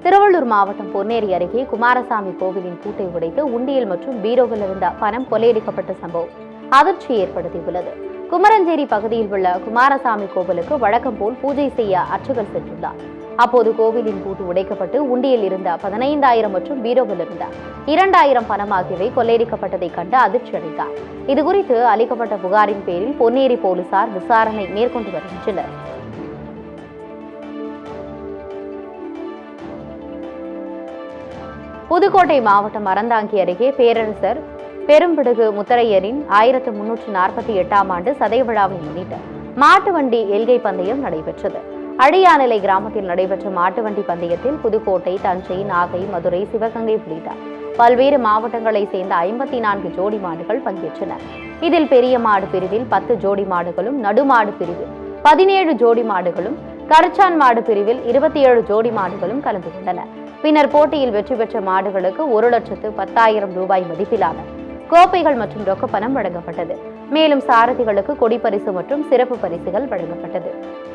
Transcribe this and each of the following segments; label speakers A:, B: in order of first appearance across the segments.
A: திருவள்ளூர் மாவட்டம் பொன்னேரி அருகே குமாரசாமி கோவிலின் பூட்டை உடைத்து உண்டியல் மற்றும் பீரோவில் இருந்த பணம் கொள்ளையடிக்கப்பட்ட சம்பவம் அதிர்ச்சி ஏற்படுத்தியுள்ளது குமரஞ்சேரி பகுதியில் உள்ள குமாரசாமி கோவிலுக்கு வழக்கம் போல் பூஜை செய்ய அர்ச்சகர் சென்றுள்ளார் அப்போது கோவிலின் பூட்டு உடைக்கப்பட்டு உண்டியில் இருந்த பதினைந்தாயிரம் மற்றும் பீரோவில் இருந்த இரண்டாயிரம் பணம் ஆகியவை கொள்ளையடிக்கப்பட்டதை கண்டு அதிர்ச்சி அடைந்தார் இதுகுறித்து அளிக்கப்பட்ட புகாரின் பேரில் பொன்னேரி போலீசார் விசாரணை மேற்கொண்டு வருகின்றனர் புதுக்கோட்டை மாவட்டம் அறந்தாங்கி அருகே பேரரசர் பெரும்பிடுகு முத்தரையரின் ஆயிரத்து முன்னூற்று நாற்பத்தி எட்டாம் ஆண்டு சதய விழாவை முன்னிட்டு மாட்டு வண்டி எல்கை பந்தயம் நடைபெற்றது அடியாநிலை கிராமத்தில் நடைபெற்ற மாட்டு வண்டி பந்தயத்தில் புதுக்கோட்டை தஞ்சை நாகை மதுரை சிவகங்கை உள்ளிட்ட பல்வேறு மாவட்டங்களைச் சேர்ந்த ஐம்பத்தி நான்கு ஜோடி மாடுகள் பங்கேற்றன இதில் பெரிய மாடு பிரிவில் பத்து ஜோடி மாடுகளும் நடுமாடு பிரிவில் பதினேழு ஜோடி மாடுகளும் கருச்சான் மாடு பிரிவில் இருபத்தி ஏழு ஜோடி மாடுகளும் கலந்து கொண்டன பின்னர் போட்டியில் வெற்றி பெற்ற மாடுகளுக்கு ஒரு லட்சத்து பத்தாயிரம் ரூபாய் மதிப்பிலான கோப்பைகள் மற்றும் ரொக்கப்பணம் வழங்கப்பட்டது மேலும் சாரதிகளுக்கு கொடிப்பரிசு மற்றும் சிறப்பு பரிசுகள் வழங்கப்பட்டது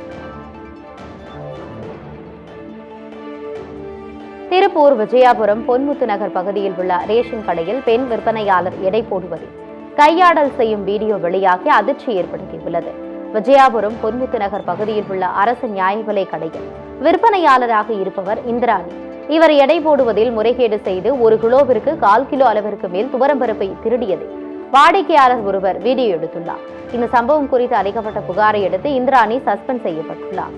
A: திருப்பூர் விஜயாபுரம் பொன்முத்து நகர் பகுதியில் உள்ள ரேஷன் கடையில் பெண் விற்பனையாளர் எடை போடுவதில் கையாடல் செய்யும் வீடியோ வெளியாகி அதிர்ச்சி ஏற்படுத்தியுள்ளது விஜயாபுரம் பொன்முத்து நகர் பகுதியில் உள்ள அரசு நியாய விலை கடையில் விற்பனையாளராக இருப்பவர் இந்திராணி இவர் எடை போடுவதில் முறைகேடு செய்து ஒரு கிலோவிற்கு கால் கிலோ அளவிற்கு மேல் துவரம்பருப்பை திருடியதை வாடிக்கையாளர் ஒருவர் வீடியோ எடுத்துள்ளார் இந்த சம்பவம் குறித்து அளிக்கப்பட்ட புகாரை அடுத்து இந்திராணி சஸ்பெண்ட் செய்யப்பட்டுள்ளார்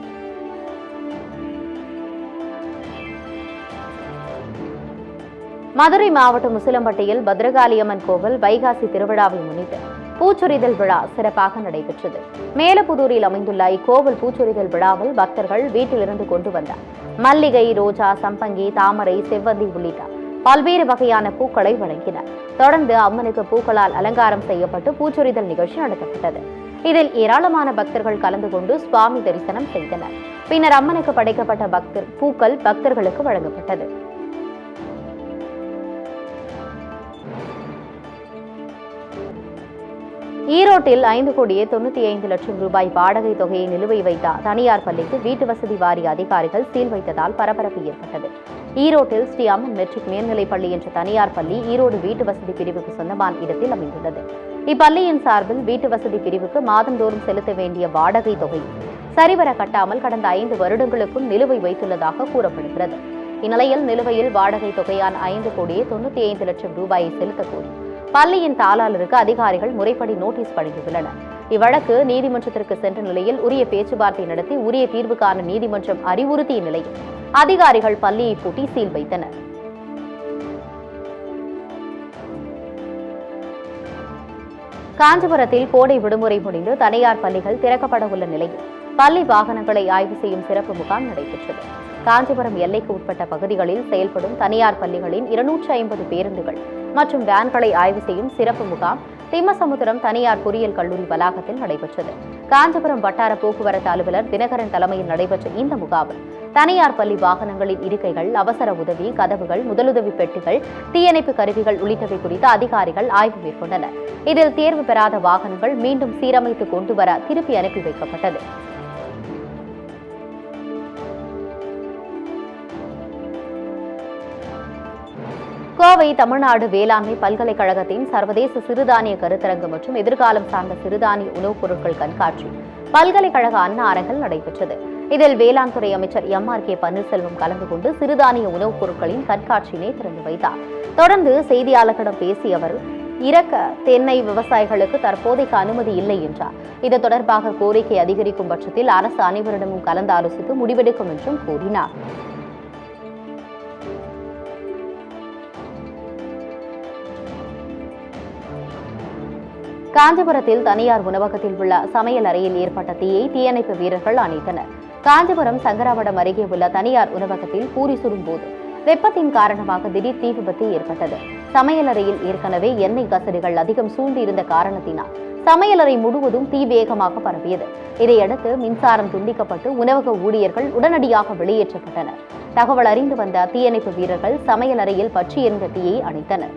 A: மதுரை மாவட்டம் முசிலம்பட்டியில் பத்ரகாளியம்மன் கோவில் வைகாசி திருவிழாவை முன்னிட்டு பூச்சொரிதல் விழா சிறப்பாக நடைபெற்றது மேலப்புதூரில் அமைந்துள்ள இக்கோவில் பூச்சொரிதல் விழாவில் பக்தர்கள் வீட்டிலிருந்து கொண்டு வந்த மல்லிகை ரோஜா சம்பங்கி தாமரை செவ்வந்தி உள்ளிட்ட பல்வேறு வகையான பூக்களை வழங்கினர் தொடர்ந்து அம்மனுக்கு பூக்களால் அலங்காரம் செய்யப்பட்டு பூச்சொரிதல் நிகழ்ச்சி நடத்தப்பட்டது இதில் ஏராளமான பக்தர்கள் கலந்து கொண்டு சுவாமி தரிசனம் செய்தனர் பின்னர் அம்மனுக்கு படைக்கப்பட்ட பக்தர் பூக்கள் பக்தர்களுக்கு வழங்கப்பட்டது ஈரோட்டில் ஐந்து கோடியே தொண்ணூத்தி ஐந்து லட்சம் ரூபாய் வாடகை தொகையை நிலுவை வைத்த தனியார் பள்ளிக்கு வீட்டு வசதி வாரிய அதிகாரிகள் சீல் வைத்ததால் பரபரப்பு ஏற்பட்டது ஈரோட்டில் ஸ்ரீ அம்மன் மெட்ரிக் மேல்நிலைப் பள்ளி என்ற தனியார் பள்ளி ஈரோடு வீட்டு வசதி பிரிவுக்கு சொந்தமான இடத்தில் அமைந்துள்ளது இப்பள்ளியின் சார்பில் வீட்டு வசதி பிரிவுக்கு மாதந்தோறும் செலுத்த வேண்டிய வாடகை தொகை சரிவர கட்டாமல் கடந்த ஐந்து வருடங்களுக்கும் நிலுவை வைத்துள்ளதாக கூறப்படுகிறது இந்நிலையில் நிலுவையில் வாடகை தொகையான ஐந்து கோடியே தொண்ணூத்தி ஐந்து லட்சம் ரூபாயை செலுத்தக் கோரி பள்ளியின் தாளாளருக்கு அதிகாரிகள் முறைப்படி நோட்டீஸ் வழங்கியுள்ளனர் இவ்வழக்கு நீதிமன்றத்திற்கு சென்ற நிலையில் உரிய பேச்சுவார்த்தை நடத்தி உரிய தீர்வு காண நீதிமன்றம் அறிவுறுத்திய நிலையில் அதிகாரிகள் பள்ளியை பூட்டி சீல் வைத்தனர் காஞ்சிபுரத்தில் கோடை விடுமுறை முடிந்து தனியார் பள்ளிகள் திறக்கப்பட உள்ள நிலையில் பள்ளி வாகனங்களை ஆய்வு செய்யும் சிறப்பு முகாம் நடைபெற்றது காஞ்சிபுரம் எல்லைக்கு உட்பட்ட பகுதிகளில் செயல்படும் தனியார் பள்ளிகளின் இருநூற்றி ஐம்பது பேருந்துகள் மற்றும் வேன்களை ஆய்வு செய்யும் சிறப்பு முகாம் திம்மசமுத்திரம் தனியார் பொறியியல் கல்லூரி வளாகத்தில் நடைபெற்றது காஞ்சிபுரம் வட்டார போக்குவரத்து அலுவலர் தினகரன் தலைமையில் நடைபெற்ற இந்த முகாமில் தனியார் பள்ளி வாகனங்களின் இருக்கைகள் அவசர உதவி கதவுகள் முதலுதவி பெட்டிகள் தீயணைப்பு கருவிகள் உள்ளிட்டவை குறித்து அதிகாரிகள் ஆய்வு மேற்கொண்டனர் இதில் தேர்வு பெறாத வாகனங்கள் மீண்டும் சீரமைத்து கொண்டு வர திருப்பி அனுப்பி வைக்கப்பட்டது கோவை தமிழ்நாடு வேளாண்மை பல்கலைக்கழகத்தின் சர்வதேச சிறுதானிய கருத்தரங்கு மற்றும் எதிர்காலம் சார்ந்த சிறுதானிய உணவுப் பொருட்கள் கண்காட்சி பல்கலைக்கழக அண்ணா அரங்கில் நடைபெற்றது இதில் வேளாண் துறை அமைச்சர் எம் ஆர் கே பன்னீர்செல்வம் கலந்து கொண்டு சிறுதானிய உணவுப் பொருட்களின் கண்காட்சியினை திறந்து வைத்தார் தொடர்ந்து செய்தியாளர்களிடம் பேசிய அவர் இறக்க தென்னை விவசாயிகளுக்கு தற்போதைக்கு அனுமதி இல்லை என்றார் இது தொடர்பாக கோரிக்கை அதிகரிக்கும் பட்சத்தில் அரசு அனைவரிடமும் கலந்து ஆலோசித்து முடிவெடுக்கும் என்றும் கூறினார் காஞ்சிபுரத்தில் தனியார் உணவகத்தில் உள்ள சமையல் அறையில் ஏற்பட்ட தீயை தீயணைப்பு வீரர்கள் அணைத்தனர் காஞ்சிபுரம் சங்கராவடம் அருகே உள்ள தனியார் உணவகத்தில் பூரி சுடும்போது வெப்பத்தின் காரணமாக திடீர் தீ விபத்து ஏற்பட்டது சமையலறையில் ஏற்கனவே எண்ணெய் கசடுகள் அதிகம் சூழ்ந்திருந்த காரணத்தினால் சமையலறை முழுவதும் தீ வேகமாக பரவியது இதையடுத்து மின்சாரம் துண்டிக்கப்பட்டு உணவக ஊழியர்கள் உடனடியாக வெளியேற்றப்பட்டனர் தகவல் அறிந்து வந்த தீயணைப்பு வீரர்கள் சமையலறையில் பற்றி எறிந்த தீயை அணைத்தனர்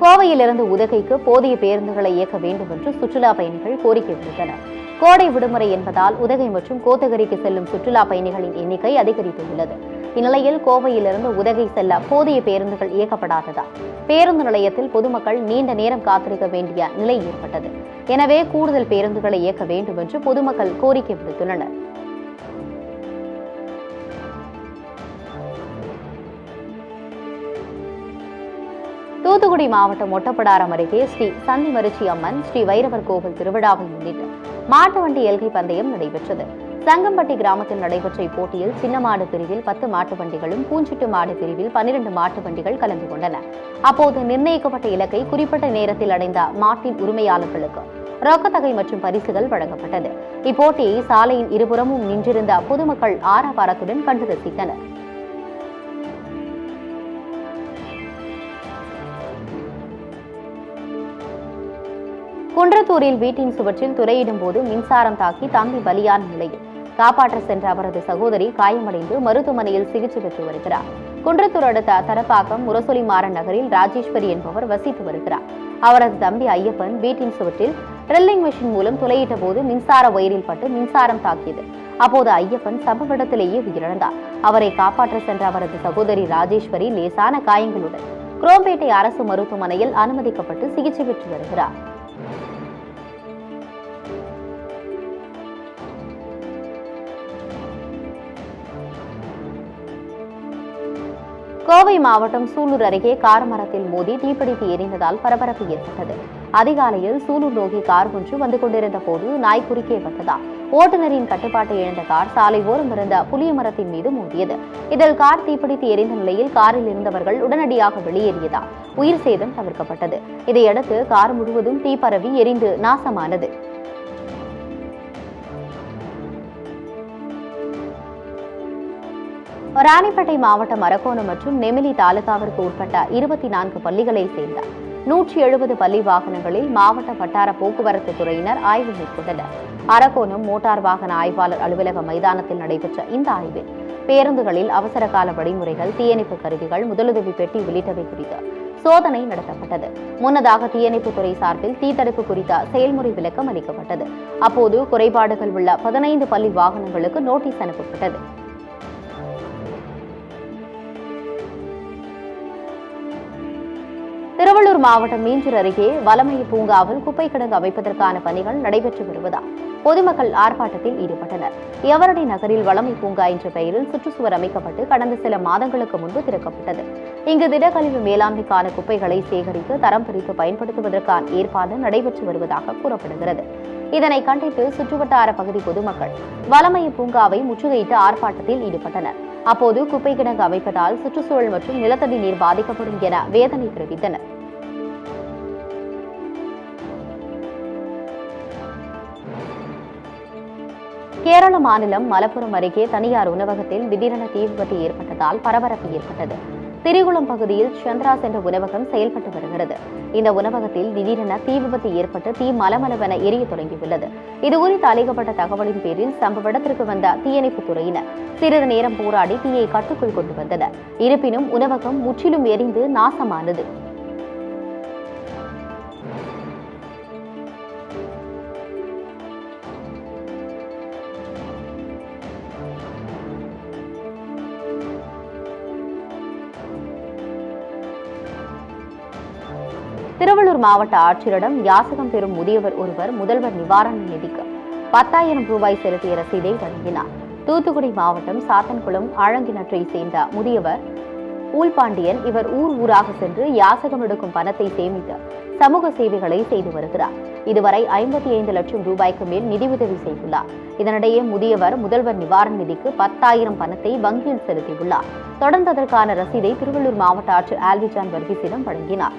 A: கோவையிலிருந்து உதகைக்கு போதிய பேருந்துகளை இயக்க வேண்டும் என்று சுற்றுலா பயணிகள் கோரிக்கை விடுத்தனர் கோடை விடுமுறை என்பதால் உதகை மற்றும் கோத்தகிரிக்கு செல்லும் சுற்றுலா பயணிகளின் எண்ணிக்கை அதிகரித்துள்ளது இந்நிலையில் கோவையிலிருந்து உதகை செல்ல போதிய பேருந்துகள் இயக்கப்படாததால் பேருந்து நிலையத்தில் பொதுமக்கள் நீண்ட நேரம் காத்திருக்க வேண்டிய நிலை ஏற்பட்டது எனவே கூடுதல் பேருந்துகளை இயக்க வேண்டும் என்று பொதுமக்கள் கோரிக்கை விடுத்துள்ளனர் தூத்துக்குடி மாவட்டம் ஒட்டப்படாரம் அருகே ஸ்ரீ சந்திமரிச்சி அம்மன் ஸ்ரீ வைரவர் கோவில் திருவிழாவை முன்னிட்டு மாட்டு வண்டி எல்கை பந்தயம் நடைபெற்றது சங்கம்பட்டி கிராமத்தில் நடைபெற்ற இப்போட்டியில் சின்ன மாடு பிரிவில் பத்து மாட்டு வண்டிகளும் பூஞ்சிட்டு மாடு பிரிவில் பன்னிரண்டு மாட்டு வண்டிகள் கலந்து கொண்டன அப்போது நிர்ணயிக்கப்பட்ட இலக்கை குறிப்பிட்ட நேரத்தில் அடைந்த மாட்டின் உரிமையாளர்களுக்கு ரொக்கத்தொகை மற்றும் பரிசுகள் வழங்கப்பட்டது இப்போட்டியை சாலையின் இருபுறமும் நின்றிருந்த பொதுமக்கள் ஆரவாரத்துடன் கண்டு ரசித்தனர் குன்றத்தூரில் வீட்டின் சுவற்றில் துளையிடும் போது மின்சாரம் தாக்கி தம்பி பலியான நிலையில் காப்பாற்ற சென்ற அவரது சகோதரி காயமடைந்து மருத்துவமனையில் சிகிச்சை பெற்று வருகிறார் குன்றத்தூர் அடுத்த தரப்பாக்கம் முரசொலி மாறன் நகரில் ராஜேஸ்வரி என்பவர் வசித்து வருகிறார் அவரது தம்பி ஐயப்பன் வீட்டின் சுவற்றில் ட்ரில்லிங் மெஷின் மூலம் துளையிட்ட போது மின்சார வயரில் பட்டு மின்சாரம் தாக்கியது அப்போது ஐயப்பன் சம்பவ இடத்திலேயே உயிரிழந்தார் அவரை காப்பாற்ற சென்ற அவரது சகோதரி ராஜேஸ்வரி லேசான காயங்களுடன் குரோம்பேட்டை அரசு மருத்துவமனையில் அனுமதிக்கப்பட்டு சிகிச்சை பெற்று வருகிறார் கோவை மாவட்டம் சூலூர் அருகே கார் மரத்தில் மோதி தீப்பிடித்து எரிந்ததால் பரபரப்பு ஏற்பட்டது அதிகாலையில் சூலூர் நோக்கி கார் ஒன்று வந்து கொண்டிருந்த போது நாய் குறுக்கே வந்ததால் ஓட்டுநரின் கட்டுப்பாட்டை இழந்த கார் சாலை ஓரம் இருந்த புளிய மரத்தின் மீது மோதியது இதில் கார் தீப்பிடித்து எரிந்த நிலையில் காரில் இருந்தவர்கள் உடனடியாக வெளியேறியதால் உயிர் சேதம் தவிர்க்கப்பட்டது இதையடுத்து கார் முழுவதும் தீ பரவி எரிந்து நாசமானது ராணிப்பேட்டை மாவட்டம் அரக்கோணம் மற்றும் நெமிலி தாலுகாவிற்கு உட்பட்ட இருபத்தி நான்கு பள்ளிகளைச் சேர்ந்த நூற்றி எழுபது பள்ளி வாகனங்களில் மாவட்ட வட்டார போக்குவரத்து துறையினர் ஆய்வு மேற்கொண்டனர் அரக்கோணம் மோட்டார் வாகன ஆய்வாளர் அலுவலக மைதானத்தில் நடைபெற்ற இந்த ஆய்வில் பேருந்துகளில் அவசர கால வழிமுறைகள் தீயணைப்பு கருவிகள் முதலுதவி பெட்டி உள்ளிட்டவை குறித்து சோதனை நடத்தப்பட்டது முன்னதாக தீயணைப்புத்துறை சார்பில் தீத்தடுப்பு குறித்த செயல்முறை விளக்கம் அளிக்கப்பட்டது அப்போது குறைபாடுகள் உள்ள பதினைந்து பள்ளி வாகனங்களுக்கு நோட்டீஸ் அனுப்பப்பட்டது திருவள்ளூர் மாவட்டம் மீஞ்சூர் அருகே வலமை பூங்காவில் குப்பை கிடங்கு அமைப்பதற்கான பணிகள் நடைபெற்று வருவதால் பொதுமக்கள் ஆர்ப்பாட்டத்தில் ஈடுபட்டனர் எவரடி நகரில் வளமை பூங்கா என்ற பெயரில் சுற்றுச்சுவர் அமைக்கப்பட்டு கடந்த சில மாதங்களுக்கு முன்பு திறக்கப்பட்டது இங்கு திடக்கழிவு மேலாண்மைக்கான குப்பைகளை சேகரித்து தரம் பிரித்து பயன்படுத்துவதற்கான ஏற்பாடு நடைபெற்று வருவதாக கூறப்படுகிறது இதனை கண்டித்து சுற்றுவட்டார பகுதி பொதுமக்கள் வலமை பூங்காவை முற்றுகையிட்டு ஆர்ப்பாட்டத்தில் ஈடுபட்டனர் அப்போது குப்பை கிடங்கு அமைப்பதால் சுற்றுச்சூழல் மற்றும் நிலத்தடி நீர் பாதிக்கப்படும் என வேதனை தெரிவித்தனர் கேரள மாநிலம் மலப்புரம் அருகே தனியார் உணவகத்தில் திடீரென தீ விபத்து ஏற்பட்டதால் பரபரப்பு ஏற்பட்டது திரிகுளம் பகுதியில் சந்திராஸ் என்ற உணவகம் செயல்பட்டு வருகிறது இந்த உணவகத்தில் திடீரென தீ விபத்து ஏற்பட்டு தீ மலமளவென எரிய தொடங்கியுள்ளது இதுகுறித்து அளிக்கப்பட்ட தகவலின் பேரில் சம்பவ இடத்திற்கு வந்த தீயணைப்புத் துறையினர் சிறிது நேரம் போராடி தீயை கட்டுக்குள் கொண்டு வந்தனர் இருப்பினும் உணவகம் முற்றிலும் எரிந்து நாசமானது திருவள்ளூர் மாவட்ட ஆட்சியரிடம் யாசகம் பெறும் முதியவர் ஒருவர் முதல்வர் நிவாரண நிதிக்கு பத்தாயிரம் ரூபாய் செலுத்திய ரசீதை வழங்கினார் தூத்துக்குடி மாவட்டம் சாத்தன்குளம் ஆழங்கிணற்றை சேர்ந்த முதியவர் ஊல்பாண்டியன் இவர் ஊர் ஊராக சென்று யாசகம் எடுக்கும் பணத்தை சேமித்து சமூக சேவைகளை செய்து வருகிறார் இதுவரை ஐம்பத்தி ஐந்து லட்சம் ரூபாய்க்கு மேல் நிதியுதவி செய்துள்ளார் இதனிடையே முதியவர் முதல்வர் நிவாரண நிதிக்கு பத்தாயிரம் பணத்தை வங்கியில் செலுத்தியுள்ளார் தொடர்ந்து அதற்கான ரசீதை திருவள்ளூர் மாவட்ட ஆட்சியர் ஆல்விஜான் வர்கீஸிடம் வழங்கினார்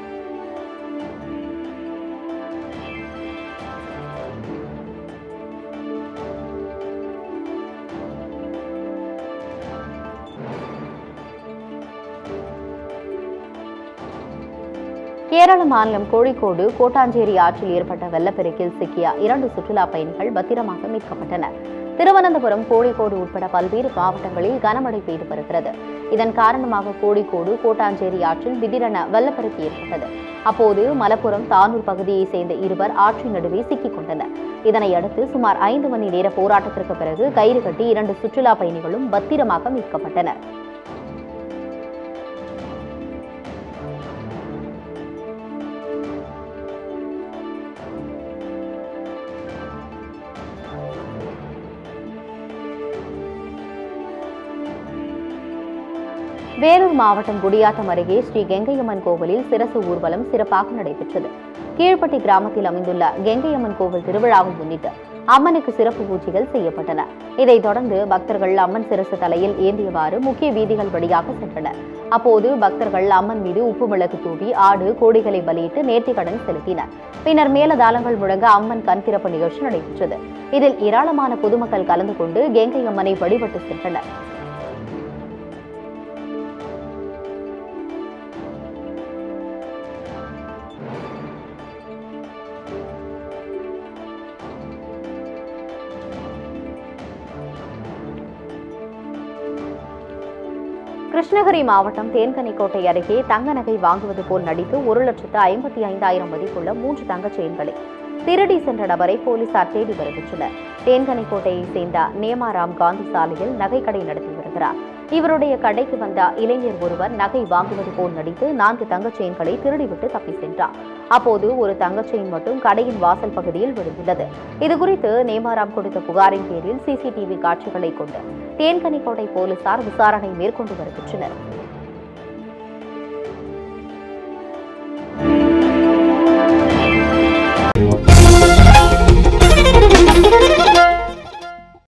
A: கேரள மாநிலம் கோழிக்கோடு கோட்டாஞ்சேரி ஆற்றில் ஏற்பட்ட வெள்ளப்பெருக்கில் சிக்கிய இரண்டு சுற்றுலா பயணிகள் பத்திரமாக மீட்கப்பட்டனர் திருவனந்தபுரம் கோழிக்கோடு உட்பட பல்வேறு மாவட்டங்களில் கனமழை பெய்து வருகிறது இதன் காரணமாக கோழிக்கோடு கோட்டாஞ்சேரி ஆற்றில் திடீரென வெள்ளப்பெருக்கு ஏற்பட்டது அப்போது மலப்புரம் தானூர் பகுதியைச் சேர்ந்த இருவர் ஆற்றின் நடுவே சிக்கிக் கொண்டனர் இதனையடுத்து சுமார் ஐந்து மணி நேர போராட்டத்திற்கு பிறகு கயிறு கட்டி இரண்டு சுற்றுலா பயணிகளும் பத்திரமாக மீட்கப்பட்டனர் வேலூர் மாவட்டம் குடியாத்தம் அருகே ஸ்ரீ கெங்கையம்மன் கோவிலில் சிரசு ஊர்வலம் சிறப்பாக நடைபெற்றது கீழ்ப்பட்டி கிராமத்தில் அமைந்துள்ள கெங்கையம்மன் கோவில் திருவிழாவை முன்னிட்டு அம்மனுக்கு சிறப்பு பூஜைகள் செய்யப்பட்டன இதைத் தொடர்ந்து பக்தர்கள் அம்மன் சிரசு தலையில் ஏந்தியவாறு முக்கிய வீதிகள் வழியாக சென்றனர் அப்போது பக்தர்கள் அம்மன் மீது உப்பு மிளகு தூவி ஆடு கோடிகளை பலியிட்டு நேர்த்திக்கடன் செலுத்தினர் பின்னர் மேலதாளங்கள் முழங்க அம்மன் கண் திறப்பு நிகழ்ச்சி நடைபெற்றது இதில் ஏராளமான பொதுமக்கள் கலந்து கொண்டு கெங்கை அம்மனை வழிபட்டு சென்றனர் கிருஷ்ணகிரி மாவட்டம் தேன்கனிக்கோட்டை அருகே தங்க நகை வாங்குவது போல் நடித்து ஒரு லட்சத்து ஐம்பத்தி ஐந்தாயிரம் மதிப்புள்ள மூன்று தங்கச் செயின்களை திருடி சென்ற நபரை போலீசார் தேடி வருகின்றனர் தேன்கனிக்கோட்டையைச் சேர்ந்த நேமாராம் காந்தி சாலையில் நகைக்கடை நடத்தி வருகிறார் இவருடைய கடைக்கு வந்த இளைஞர் ஒருவர் நகை வாங்குவது போல் நடித்து நான்கு தங்கச் செயின்களை திருடிவிட்டு தப்பி சென்றார் அப்போது ஒரு தங்கச் செயின் மட்டும் கடையின் வாசல் பகுதியில் விழுந்துள்ளது இதுகுறித்து நேமாராம் கொடுத்த புகாரின் பேரில் சிசிடிவி காட்சிகளை கொண்டு தேன்கனிக்கோட்டை போலீசார் விசாரணை மேற்கொண்டு வருகின்றனர்